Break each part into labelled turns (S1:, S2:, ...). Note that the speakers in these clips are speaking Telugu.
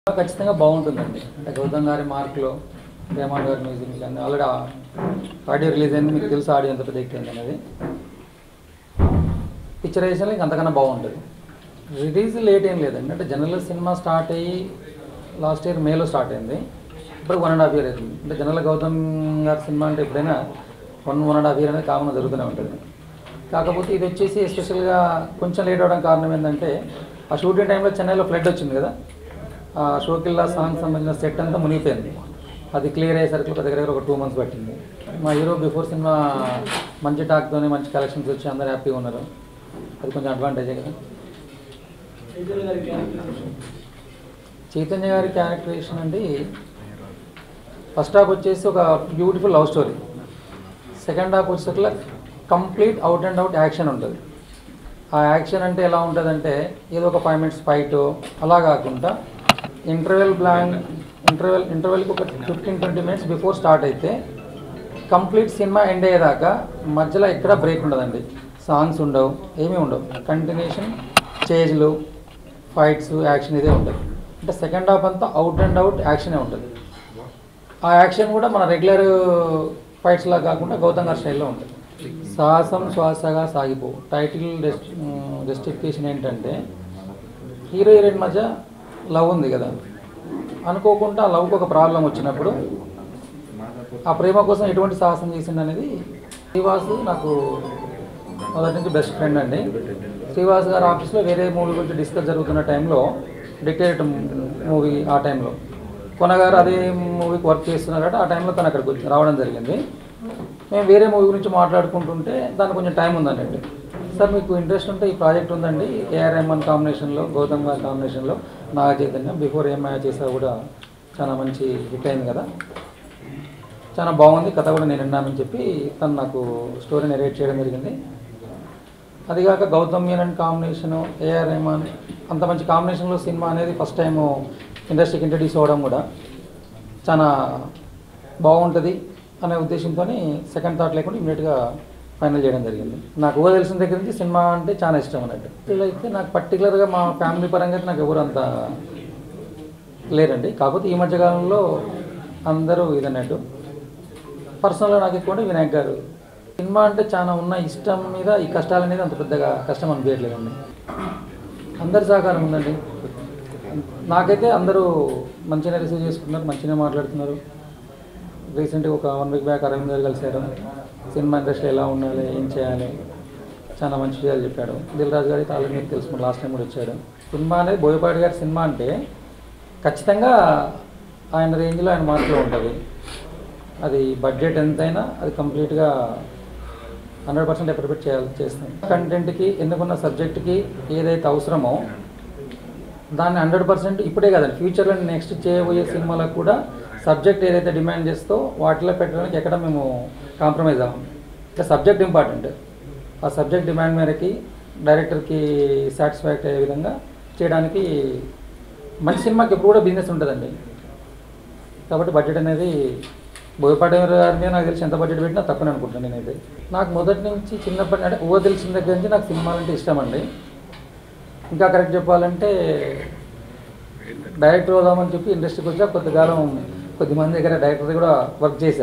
S1: ఖచ్చితంగా బాగుంటుందండి అంటే గౌతమ్ గారి మార్కులు రేమాన్ గారి మ్యూజిక్ కానీ ఆల్రెడీ ఆడియో రిలీజ్ అయింది మీకు తెలుసు ఆడియో ఎంత పెద్ద ఎక్కింది అనేది పిక్చరైజేషన్ ఇంకా అంతకన్నా బాగుంటుంది రిలీజ్ లేట్ ఏం లేదండి అంటే జనరల్ సినిమా స్టార్ట్ అయ్యి లాస్ట్ ఇయర్ మేలో స్టార్ట్ అయింది ఇప్పుడు వన్ అండ్ హాఫ్ ఇయర్ అవుతుంది అంటే జనరల్ గౌతమ్ గారి సినిమా అంటే ఎప్పుడైనా one one and half year అనేది కామన్ జరుగుతూనే ఉంటుంది కాకపోతే ఇది వచ్చేసి ఎస్పెషల్గా కొంచెం లేట్ అవ్వడం కారణం ఏంటంటే ఆ షూటింగ్ టైంలో చెన్నైలో ఫ్లడ్ వచ్చింది కదా ఆ షోకిల్లా సాంగ్ సంబంధించిన సెట్ అంతా మునిగిపోయింది అది క్లియర్ అయ్యేసరికి ఒక దగ్గర ఒక టూ మంత్స్ పట్టింది మా హీరో బిఫోర్ సినిమా మంచి టాక్తోనే మంచి కలెక్షన్స్ వచ్చి అందరూ హ్యాపీగా ఉన్నారు అది కొంచెం అడ్వాంటేజే కదా చైతన్య గారి క్యారెక్టరేషన్ అండి ఫస్ట్ హాఫ్ వచ్చేసి ఒక beautiful love story second half వచ్చేసరికి complete out and out action ఉంటుంది ఆ యాక్షన్ అంటే ఎలా ఉంటుందంటే ఏదో ఒక ఫైవ్ మినిట్స్ ఫైట్ అలా కాకుండా ఇంటర్వెల్ బ్లాంక్ ఇంటర్వెల్ ఇంటర్వెల్కి ఒక fifteen twenty minutes before start అయితే కంప్లీట్ సినిమా ఎండ్ అయ్యేదాకా మధ్యలో ఎక్కడ బ్రేక్ ఉండదండి సాంగ్స్ ఉండవు ఏమీ ఉండవు కంటిన్యూషన్ స్టేజ్లు ఫైట్స్ యాక్షన్ ఇదే ఉంటుంది అంటే సెకండ్ హాఫ్ అంతా అవుట్ అండ్ అవుట్ యాక్షనే ఉంటుంది ఆ యాక్షన్ కూడా మన రెగ్యులర్ ఫైట్స్ లా కాకుండా గౌతమ్ గారి స్టైల్లో ఉంటుంది సాహసం శ్వాసగా సాగిపో టైటిల్ జస్టిఫికేషన్ ఏంటంటే హీరో హీరోయిన్ మధ్య లవ్ ఉంది కదా అనుకోకుండా ఆ లవ్కి ఒక ప్రాబ్లం వచ్చినప్పుడు ఆ ప్రేమ కోసం ఎటువంటి సాహసం చేసిండు అనేది శ్రీవాసు నాకు మొదటి నుంచి బెస్ట్ ఫ్రెండ్ అండి శ్రీవాస్ గారి ఆఫీస్లో వేరే మూవీ గురించి డిస్కస్ జరుగుతున్న టైంలో డిక్టేట్ మూవీ ఆ టైంలో కొన గారు అదే మూవీకి వర్క్ చేస్తున్నారు కాబట్టి ఆ టైంలో తను అక్కడికి వచ్చి రావడం జరిగింది మేము వేరే మూవీ గురించి మాట్లాడుకుంటుంటే దానికి కొంచెం టైం ఉందండి సార్ మీకు ఇంట్రెస్ట్ ఉంటే ఈ ప్రాజెక్ట్ ఉందండి ఏఆర్ రెహమాన్ కాంబినేషన్లో గౌతమ్ గారి కాంబినేషన్లో నాగ చైతన్య బిఫోర్ ఏమై చేసా కూడా చాలా మంచి హిట్ అయింది కదా చాలా బాగుంది కథ కూడా నేను విన్నానని చెప్పి తను నాకు స్టోరీ నెరేట్ చేయడం జరిగింది అదిగాక గౌతమ్ మీనన్ కాంబినేషను ఏఆర్ రెహమాన్ అంత మంచి కాంబినేషన్లో సినిమా అనేది ఫస్ట్ టైం ఇండస్ట్రీకి ఇంట్రడ్యూస్ అవ్వడం కూడా చాలా బాగుంటుంది అనే ఉద్దేశంతో సెకండ్ థాట్ లేకుండా ఇమీడియట్గా ఫైనల్ చేయడం జరిగింది నాకు ఊహ తెలిసిన దగ్గర నుంచి సినిమా అంటే చాలా ఇష్టం అన్నట్టు ఇలా అయితే నాకు పర్టికులర్గా మా ఫ్యామిలీ పరంగా అయితే నాకు ఎవరు అంత లేరండి కాకపోతే ఈ మధ్యకాలంలో అందరూ ఇదన్నట్టు పర్సనల్గా నాకు ఎక్కువ అంటే వినాయక్ గారు సినిమా అంటే చాలా ఉన్న ఇష్టం మీద ఈ కష్టాలు అనేది అంత పెద్దగా కష్టం అనిపించట్లేదండి అందరి సహకారం ఉందండి నాకైతే అందరూ మంచిగా రిసీవ్ చేసుకున్నారు మంచిగా మాట్లాడుతున్నారు రీసెంట్గా ఒక వన్ వీక్ బ్యాక్ అరవింద్ గారు కలిశారు సినిమా ఇండస్ట్రీ ఎలా ఉండాలి ఏం చేయాలి చాలా మంచి విషయాలు చెప్పాడు దిల్ రాజు గారికి ఆల్రెడీ మీకు తెలుసు లాస్ట్ టైం కూడా వచ్చాడు సినిమా అనేది బోయపాటి గారి సినిమా అంటే ఖచ్చితంగా ఆయన రేంజ్లో ఆయన మార్కులో ఉంటుంది అది బడ్జెట్ ఎంతైనా అది కంప్లీట్గా హండ్రెడ్ పర్సెంట్ ఎఫర్ట్ చేయాలి చేస్తాం కంటెంట్కి ఎన్నుకున్న సబ్జెక్ట్కి ఏదైతే అవసరమో దాన్ని హండ్రెడ్ పర్సెంట్ ఇప్పుడే కదండి ఫ్యూచర్లో నెక్స్ట్ చేయబోయే సినిమాలకు కూడా సబ్జెక్ట్ ఏదైతే డిమాండ్ చేస్తో వాటిలో పెట్టడానికి ఎక్కడ మేము కాంప్రమైజ్ అవ్వం ఇంకా సబ్జెక్ట్ ఇంపార్టెంట్ ఆ సబ్జెక్ట్ డిమాండ్ మేరకి డైరెక్టర్కి సాటిస్ఫాక్ట్ అయ్యే విధంగా చేయడానికి మంచి సినిమాకి ఎప్పుడు కూడా బిజినెస్ ఉంటుందండి కాబట్టి బడ్జెట్ అనేది బోయపాటి గారి మీద నాకు తెలిసి ఎంత బడ్జెట్ పెట్టినా తక్కువ అనుకుంటాను నేనైతే నాకు మొదటి నుంచి చిన్నప్పటి అంటే ఊహ తెలిసిన దగ్గర నుంచి నాకు సినిమాలంటే ఇష్టం అండి ఇంకా కరెక్ట్ చెప్పాలంటే డైరెక్టర్ అవుదామని చెప్పి ఇండస్ట్రీకి వచ్చా కొద్దికాలం కొద్దిమంది దగ్గర డైరెక్టర్ కూడా వర్క్ చేశా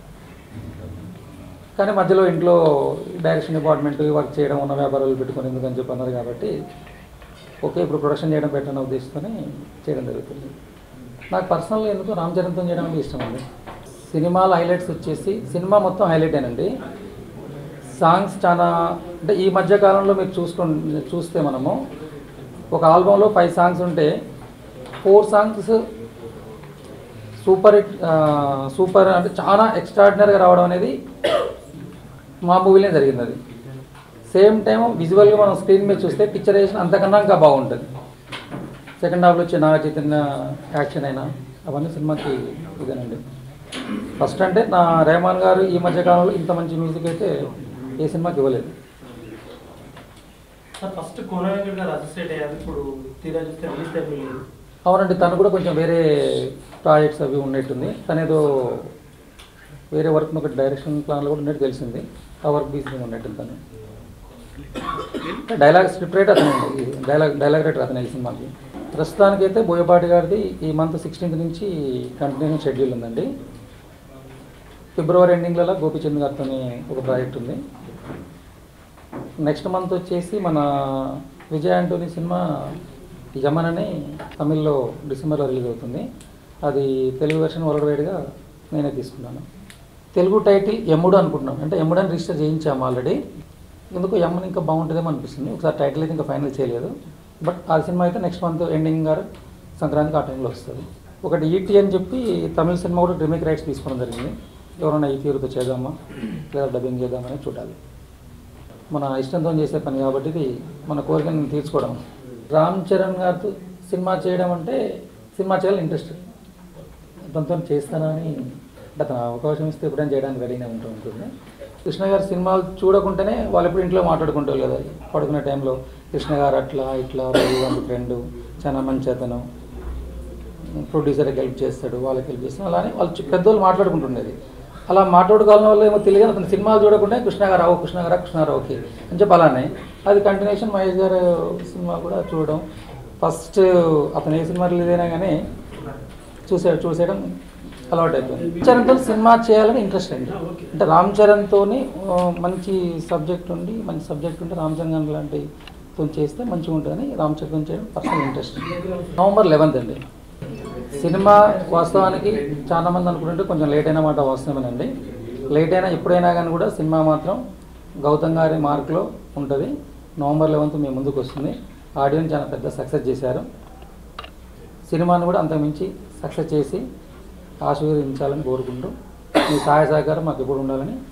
S1: కానీ మధ్యలో ఇంట్లో డైరెక్షన్ డిపార్ట్మెంట్ వర్క్ చేయడం ఉన్న వ్యాపారాలు పెట్టుకొని ఎందుకని చెప్పి అన్నారు కాబట్టి ఓకే ఇప్పుడు ప్రొడక్షన్ చేయడం బెటర్ అన్న ఉద్దేశంతోనే చేయడం జరుగుతుంది నాకు పర్సనల్గా ఎందుకు రామ్ చరణ్తో చేయడం అంటే ఇష్టం అండి సినిమాల హైలైట్స్ వచ్చేసి సినిమా మొత్తం హైలైట్ అండి సాంగ్స్ చాలా అంటే ఈ మధ్య కాలంలో మీరు చూసుకు చూస్తే మనము ఒక ఆల్బంలో ఫైవ్ సాంగ్స్ ఉంటే four songs super hit super అంటే చాలా ఎక్స్ట్రాడినరీగా రావడం అనేది మా మూవీలోనే జరిగింది అది సేమ్ టైం విజువల్గా మనం స్క్రీన్ మీద చూస్తే పిక్చరైజేషన్ అంతకన్నా ఇంకా బాగుంటుంది సెకండ్ హాఫ్లో వచ్చే నాగ చైతన్య యాక్షన్ అయినా అవన్నీ సినిమాకి ఇదేనండి ఫస్ట్ అంటే నా రెహమాన్ గారు ఈ మధ్య కాలంలో ఇంత మంచి మ్యూజిక్ అయితే ఏ సినిమాకి ఇవ్వలేదు
S2: సార్ ఫస్ట్ కోన వెంకట్ గారు అసిస్టెంట్ అయ్యారు ఇప్పుడు తీరా చూస్తే రిలీజ్ టైం లేదు
S1: అవునండి తను కూడా కొంచెం వేరే ప్రాజెక్ట్స్ అవి ఉన్నట్టుంది తను ఏదో వేరే వర్క్ ఒక డైరెక్షన్ ప్లాన్లో కూడా ఉన్నట్టు తెలిసింది ఆ వర్క్ బిజీగా ఉన్నట్టు తను డైలాగ్ స్క్రిప్ట్ రైటర్ అతనే డైలాగ్ డైలాగ్ రైటర్ అతనే ఈ సినిమాకి ప్రస్తుతానికైతే బోయపాటి గారిది ఈ మంత్ సిక్స్టీన్త్ నుంచి కంటిన్యూ షెడ్యూల్ ఉందండి ఫిబ్రవరి ఎండింగ్లలో గోపిచంద్ గారితో ఒక ప్రాజెక్ట్ ఉంది నెక్స్ట్ మంత్ వచ్చేసి మన విజయ్ ఆంటోనీ సినిమా యమన్ అని తమిళ్లో డిసెంబర్లో రిలీజ్ అవుతుంది అది తెలుగు వెర్షన్ వరల్డ్ వైడ్గా నేనే తీసుకున్నాను తెలుగు టైటిల్ యముడు అనుకుంటున్నాం అంటే యముడు అని రిజిస్టర్ చేయించాము ఆల్రెడీ ఎందుకు యమ్మని ఇంకా బాగుంటుందేమో అనిపిస్తుంది ఒకసారి టైటిల్ అయితే ఇంకా ఫైనల్ చేయలేదు బట్ ఆ సినిమా అయితే నెక్స్ట్ మంత్ ఎండింగ్ గారు సంక్రాంతికి ఆ టైంలో వస్తుంది ఒకటి ఈటీ అని చెప్పి తమిళ సినిమా కూడా రిమేక్ రైట్స్ తీసుకోవడం జరిగింది ఎవరైనా ఈ తీరుతో చేద్దామా లేదా డబ్బింగ్ చేద్దామని చూడాలి మన ఇష్టంతో చేసే పని కాబట్టి ఇది మన కోరికను తీర్చుకోవడం రామ్ చరణ్ గారితో సినిమా చేయడం అంటే సినిమా చేయాలని ఇంట్రెస్ట్ అతనితో చేస్తానని అంటే అతను అవకాశం ఇస్తే ఎప్పుడైనా చేయడానికి రెడీగా ఉంటూ ఉంటుంది కృష్ణ గారి సినిమాలు చూడకుంటేనే వాళ్ళు ఎప్పుడు ఇంట్లో మాట్లాడుకుంటారు కదా పడుకునే టైంలో కృష్ణ గారు అట్లా ఇట్లా రఘువంత్ ఫ్రెండ్ చాలా మంచి అతను ప్రొడ్యూసర్కి హెల్ప్ చేస్తాడు వాళ్ళకి హెల్ప్ చేస్తాడు అలానే వాళ్ళు చి- పెద్దోళ్ళు మాట్లాడుకుంటుండేది అలా మాట్లాడుకోవాలని వల్ల ఏమో తెలియదు అతను సినిమాలు చూడకుండా కృష్ణ గారు రావు కృష్ణ గారు కృష్ణ గారు ఓకే అని చెప్పి అలానే అది కంటిన్యూషన్ మహేష్ గారు సినిమా కూడా చూడడం ఫస్ట్ అతను ఏ సినిమా రిలీజ్ అయినా కానీ చూసే చూసేయడం అలవాటు అయిపోయింది చరణ్తో సినిమా చేయాలని ఇంట్రెస్ట్ అండి అంటే రామ్ చరణ్తోని ఆ, మంచి సబ్జెక్ట్ ఉండి మంచి సబ్జెక్ట్ ఉంటే రామ్ చరణ్ గారు లాంటి తో చేస్తే మంచిగా ఉంటుందని రామ్ చరణ్ చేయడం పర్సనల్ ఇంట్రెస్ట్ నవంబర్ లెవెన్త్ అండి సినిమా వాస్తవానికి చాలా మంది అనుకుంటుంటే కొంచెం లేట్ అయిన మాట వాస్తవమేనండి లేట్ అయినా ఎప్పుడైనా కానీ కూడా సినిమా మాత్రం గౌతమ్ గారి మార్కులో ఉంటుంది నవంబర్ లెవెన్త్ మీ ముందుకు వస్తుంది ఆడియోని చాలా పెద్ద సక్సెస్ చేశారు సినిమాను కూడా అంతకుమించి సక్సెస్ చేసి ఆశీర్వదించాలని కోరుకుంటూ మీ సహాయ సహకారం మాకు ఎప్పుడు ఉండాలని